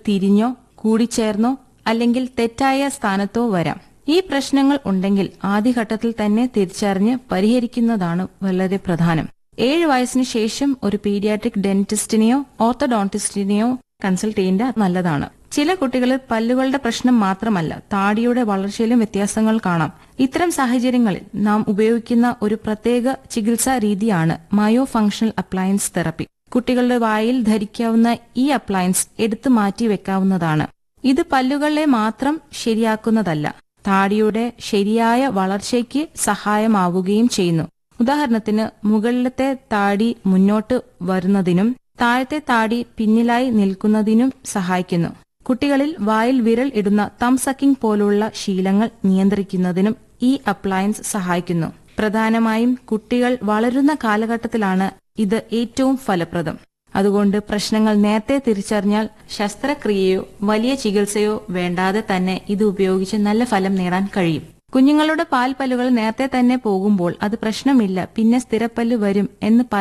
തിരിഞ്ഞോ കൂടിച്ചേർന്നോ അല്ലെങ്കിൽ തെറ്റായ സ്ഥാനത്തോ വരാം ഈ പ്രശ്നങ്ങൾ ഉണ്ടെങ്കിൽ ആദ്യഘട്ടത്തിൽ തന്നെ തിരിച്ചറിഞ്ഞ് പരിഹരിക്കുന്നതാണ് വളരെ പ്രധാനം ഏഴ് വയസ്സിന് ശേഷം ഒരു പീഡിയാട്രിക് ഡെന്റിസ്റ്റിനെയോ ഓർത്തോഡോണ്ടിസ്റ്റിനെയോ കൺസൾട്ട് ചെയ്യേണ്ട നല്ലതാണ് ചില കുട്ടികളിൽ പല്ലുകളുടെ പ്രശ്നം മാത്രമല്ല താടിയുടെ വളർച്ചയിലും വ്യത്യാസങ്ങൾ കാണാം ഇത്തരം സാഹചര്യങ്ങളിൽ നാം ഉപയോഗിക്കുന്ന ഒരു പ്രത്യേക ചികിത്സാ രീതിയാണ് മയോ ഫങ്ഷണൽ അപ്ലയൻസ് തെറപ്പി കുട്ടികളുടെ വായിൽ ധരിക്കാവുന്ന ഈ അപ്ലയൻസ് എടുത്തു മാറ്റി വെക്കാവുന്നതാണ് ഇത് പല്ലുകളെ മാത്രം ശരിയാക്കുന്നതല്ല താടിയുടെ ശരിയായ വളർച്ചയ്ക്ക് സഹായമാവുകയും ചെയ്യുന്നു ഉദാഹരണത്തിന് മുകളിലത്തെ താടി മുന്നോട്ട് വരുന്നതിനും താഴത്തെ താടി പിന്നിലായി നിൽക്കുന്നതിനും സഹായിക്കുന്നു കുട്ടികളിൽ വായിൽ വിരൽ ഇടുന്ന തം സക്കിംഗ് പോലുള്ള ശീലങ്ങൾ നിയന്ത്രിക്കുന്നതിനും ഈ അപ്ലയൻസ് സഹായിക്കുന്നു പ്രധാനമായും കുട്ടികൾ വളരുന്ന കാലഘട്ടത്തിലാണ് ഇത് ഏറ്റവും ഫലപ്രദം അതുകൊണ്ട് പ്രശ്നങ്ങൾ നേരത്തെ തിരിച്ചറിഞ്ഞാൽ ശസ്ത്രക്രിയയോ വലിയ ചികിത്സയോ വേണ്ടാതെ തന്നെ ഇത് ഉപയോഗിച്ച് നല്ല ഫലം നേടാൻ കഴിയും കുഞ്ഞുങ്ങളുടെ പാൽപ്പല്ലുകൾ നേരത്തെ തന്നെ പോകുമ്പോൾ അത് പ്രശ്നമില്ല പിന്നെ സ്ഥിരപ്പല്ല് വരും എന്ന്